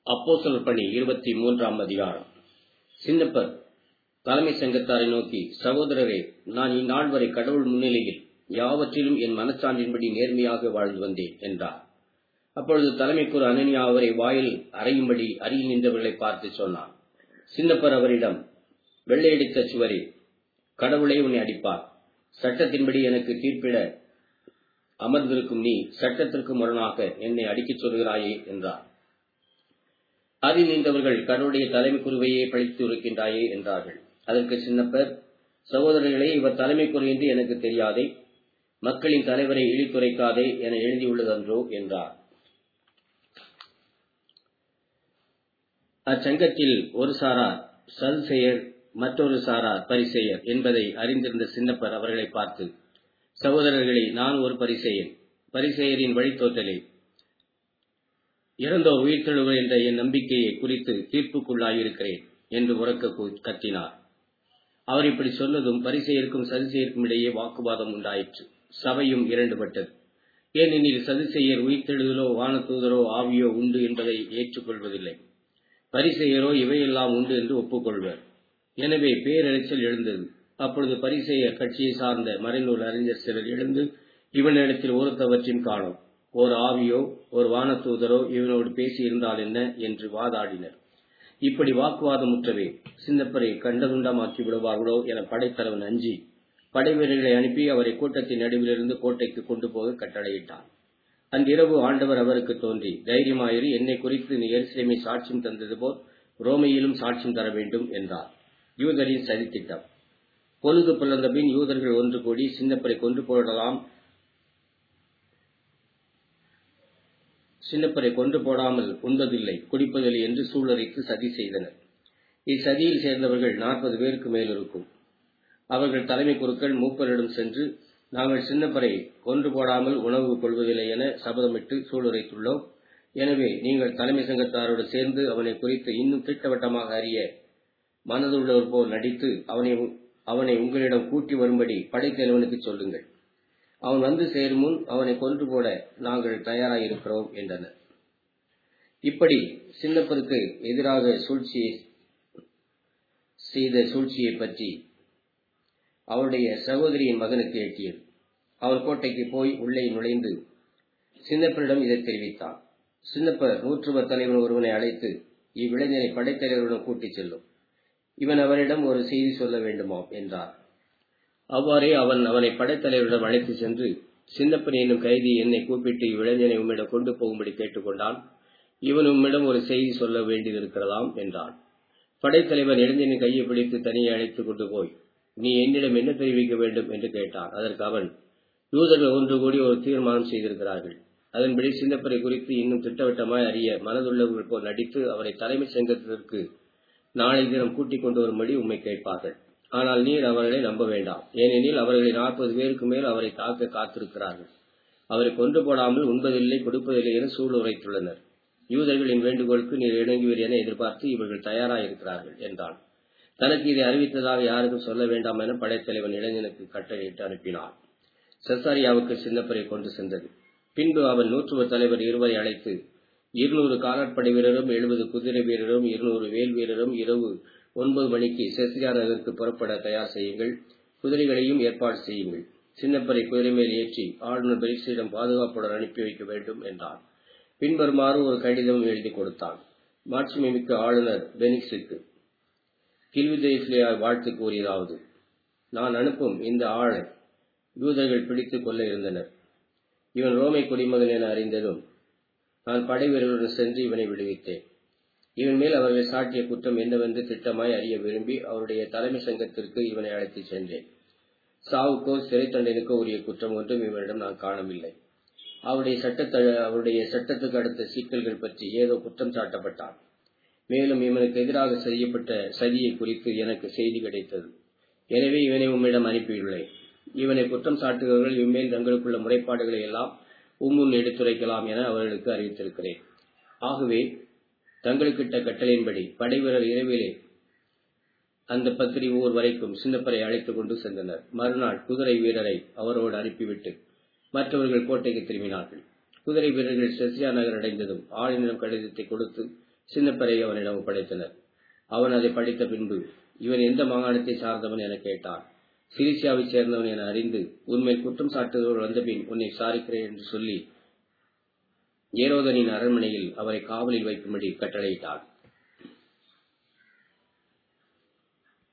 அப்போஸ்தலர் பணி இருபத்தி மூன்றாம் அதிகாரம் சின்னப்பர் தலைமை சங்கத்தாரை நோக்கி சகோதரரே நான் இந்நாள் வரை கடவுள் முன்னிலையில் யாவற்றிலும் என் மனச்சான்றின்படி நேர்மையாக வாழ்ந்து வந்தேன் என்றார் அப்பொழுது தலைமைக்குரு அனனியா அவரை வாயில் அறையும்படி அருகில் நின்றவர்களை பார்த்து சொன்னார் சின்னப்பர் அவரிடம் வெள்ளையடித்த சுவரே கடவுளே உன்னை அடிப்பார் சட்டத்தின்படி எனக்கு தீர்ப்பிட அமர்ந்திருக்கும் நீ சட்டத்திற்கு முரணாக என்னை அடிக்கச் சொல்கிறாயே என்றார் அதில் நின்றவர்கள் கடவுளுடைய தலைமை குருவையே பழித்து இருக்கின்றாயே என்றார்கள் அதற்கு சின்னப்பர் சகோதரர்களே இவர் தலைமை குரு என்று எனக்கு தெரியாதே மக்களின் தலைவரை இழித்துரைக்காதே என எழுதியுள்ளதன்றோ என்றார் அச்சங்கத்தில் ஒரு சாரார் சதுசெயர் மற்றொரு சாரார் பரிசெயர் என்பதை அறிந்திருந்த சின்னப்பர் அவர்களை பார்த்து சகோதரர்களே நான் ஒரு பரிசெயன் பரிசெயரின் வழித்தோற்றலே இறந்தோர் உயிர்த்தெழுவர் என்ற என் நம்பிக்கையை குறித்து தீர்ப்புக்குள்ளாயிருக்கிறேன் என்று உறக்க கத்தினார் அவர் இப்படி சொன்னதும் பரிசெயருக்கும் சதிசெயருக்கும் இடையே வாக்குவாதம் உண்டாயிற்று சபையும் இரண்டுபட்டது ஏனெனில் சதிசெயர் உயிர்த்தெழுதலோ வானத்தூதரோ ஆவியோ உண்டு என்பதை ஏற்றுக்கொள்வதில்லை பரிசெயரோ இவையெல்லாம் உண்டு என்று ஒப்புக்கொள்வர் எனவே பேரறிச்சல் எழுந்தது அப்பொழுது பரிசெயர் கட்சியை சார்ந்த மறைநூல் அறிஞர் சிலர் எழுந்து இவனிடத்தில் ஒருத்தவற்றையும் காணும் ஒரு ஆவியோ ஒரு வானத்தூதரோ இவனோடு பேசியிருந்தால் என்ன என்று வாதாடினர் இப்படி வாக்குவாதம் முற்றவே சின்னப்பரை கண்டதுண்டமாக்கி விடுவார்களோ என படைத்தலைவன் அஞ்சி படைவீரர்களை அனுப்பி அவரை கூட்டத்தின் நடுவிலிருந்து கோட்டைக்கு கொண்டு போக கட்டளையிட்டான் அன்றிரவு ஆண்டவர் அவருக்கு தோன்றி தைரியமாயிரு என்னை குறித்து நீ எருசலேமை சாட்சியம் தந்தது போல் ரோமையிலும் சாட்சியம் தர வேண்டும் என்றார் யூதரின் சதித்திட்டம் பொழுது புலர்ந்த பின் யூதர்கள் ஒன்று கூடி சின்னப்பரை கொண்டு போடலாம் சின்னப்பரை கொண்டு போடாமல் உண்பதில்லை குடிப்பதில்லை என்று சூழலைத்து சதி செய்தனர் இச்சதியில் சேர்ந்தவர்கள் நாற்பது பேருக்கு மேல் இருக்கும் அவர்கள் தலைமை குருக்கள் மூப்பரிடம் சென்று நாங்கள் சின்னப்பரை கொன்று போடாமல் உணவு கொள்வதில்லை என சபதமிட்டு சூளுரைத்துள்ளோம் எனவே நீங்கள் தலைமை சங்கத்தாரோடு சேர்ந்து அவனை குறித்து இன்னும் திட்டவட்டமாக அறிய மனதுள்ளவர் போல் நடித்து அவனை அவனை உங்களிடம் கூட்டி வரும்படி படைத்தலைவனுக்கு சொல்லுங்கள் அவன் வந்து சேரும் முன் அவனை கொன்று போட நாங்கள் தயாராயிருக்கிறோம் என்றனர் இப்படி சின்னப்பருக்கு எதிராக சூழ்ச்சியை செய்த சூழ்ச்சியை பற்றி அவருடைய சகோதரியின் மகனுக்கு எட்டியது அவர் கோட்டைக்கு போய் உள்ளே நுழைந்து சின்னப்பரிடம் இதை தெரிவித்தான் சின்னப்பர் நூற்றுவ தலைவன் ஒருவனை அழைத்து இவ்விளைஞனை படைத்தலைவருடன் கூட்டிச் செல்லும் இவன் அவரிடம் ஒரு செய்தி சொல்ல வேண்டுமாம் என்றார் அவ்வாறே அவன் அவனை படைத்தலைவரிடம் அழைத்து சென்று சின்னப்பன் என்னும் கைதி என்னை கூப்பிட்டு இவ்விளைஞனை உம்மிடம் கொண்டு போகும்படி கேட்டுக்கொண்டான் இவன் உம்மிடம் ஒரு செய்தி சொல்ல வேண்டியிருக்கிறதாம் என்றான் படைத்தலைவன் இளைஞனின் கையை பிடித்து தனியே அழைத்துக் கொண்டு போய் நீ என்னிடம் என்ன தெரிவிக்க வேண்டும் என்று கேட்டான் அதற்கு அவன் யூதர்கள் ஒன்று கூடி ஒரு தீர்மானம் செய்திருக்கிறார்கள் அதன்படி சின்னப்பரை குறித்து இன்னும் திட்டவட்டமாய் அறிய மனதுள்ளவர்கள் போல் நடித்து அவரை தலைமை சங்கத்திற்கு நாளை தினம் கூட்டிக் கொண்டு வரும்படி உண்மை கேட்பார்கள் ஆனால் நீர் அவர்களை நம்ப வேண்டாம் ஏனெனில் அவர்களை நாற்பது பேருக்கு மேல் அவரை தாக்க காத்திருக்கிறார்கள் அவரை கொண்டு போடாமல் உண்பதில்லை கொடுப்பதில்லை என சூழ் உரைத்துள்ளனர் யூதர்களின் வேண்டுகோளுக்கு நீர் இணங்குவீர் என எதிர்பார்த்து இவர்கள் தயாராயிருக்கிறார்கள் என்றான் தனக்கு இதை அறிவித்ததாக யாருக்கும் சொல்ல வேண்டாம் என படைத்தலைவன் இளைஞனுக்கு கட்டளையிட்டு அனுப்பினான் செசாரியாவுக்கு சின்னப்பரை கொண்டு சென்றது பின்பு அவன் நூற்றுவ தலைவர் இருவரை அழைத்து இருநூறு காலாட்படை வீரரும் எழுபது குதிரை வீரரும் இருநூறு வேல் வீரரும் இரவு ஒன்பது மணிக்கு செசியா நகருக்கு புறப்பட தயார் செய்யுங்கள் குதிரைகளையும் ஏற்பாடு செய்யுங்கள் சின்னப்பரை குதிரை மேல் ஏற்றி ஆளுநர் பெரிசியிடம் பாதுகாப்புடன் அனுப்பி வைக்க வேண்டும் என்றான் பின்வருமாறு ஒரு கடிதம் எழுதி கொடுத்தான் மாட்சிமை மிக்க ஆளுநர் பெனிக்ஸுக்கு கில்விதேசிலியாய் வாழ்த்து கூறியதாவது நான் அனுப்பும் இந்த ஆளை யூதர்கள் பிடித்துக் கொள்ள இருந்தனர் இவன் ரோமை குடிமகன் என அறிந்ததும் நான் படை வீரர்களுடன் சென்று இவனை விடுவித்தேன் இவன் மேல் அவர்கள் சாட்டிய குற்றம் என்னவென்று திட்டமாய் அறிய விரும்பி அவருடைய தலைமை சங்கத்திற்கு இவனை அழைத்துச் சென்றேன் சாவுக்கோ சிறை தண்டனுக்கோ உரிய குற்றம் ஒன்றும் இவனிடம் நான் காணவில்லை அவருடைய சட்டத்த அவருடைய சட்டத்துக்கு அடுத்த சிக்கல்கள் பற்றி ஏதோ குற்றம் சாட்டப்பட்டான் மேலும் இவனுக்கு எதிராக செய்யப்பட்ட சதியை குறித்து எனக்கு செய்தி கிடைத்தது எனவே இவனை உம்மிடம் அனுப்பியுள்ளேன் இவனை குற்றம் சாட்டுபவர்கள் இவ்மேல் தங்களுக்குள்ள முறைப்பாடுகளை எல்லாம் உம்முன் எடுத்துரைக்கலாம் என அவர்களுக்கு அறிவித்திருக்கிறேன் ஆகவே தங்களுக்கிட்ட கட்டளையின்படி படைவீரர் இரவிலே அந்த பத்திரி ஊர் வரைக்கும் சின்னப்பரை அழைத்துக் கொண்டு சென்றனர் மறுநாள் குதிரை வீரரை அவரோடு அனுப்பிவிட்டு மற்றவர்கள் கோட்டைக்கு திரும்பினார்கள் குதிரை வீரர்கள் செசியா நகர் அடைந்ததும் ஆளுநரிடம் கடிதத்தை கொடுத்து சின்னப்பரை அவனிடம் ஒப்படைத்தனர் அவன் அதை படித்த பின்பு இவன் எந்த மாகாணத்தை சார்ந்தவன் என கேட்டான் சிரிசியாவைச் சேர்ந்தவன் என அறிந்து உன்மேல் குற்றம் சாட்டுபவர் வந்தபின் உன்னை விசாரிக்கிறேன் என்று சொல்லி ஏரோதனின் அரண்மனையில் அவரை காவலில் வைக்கும்படி கட்டளையிட்டான்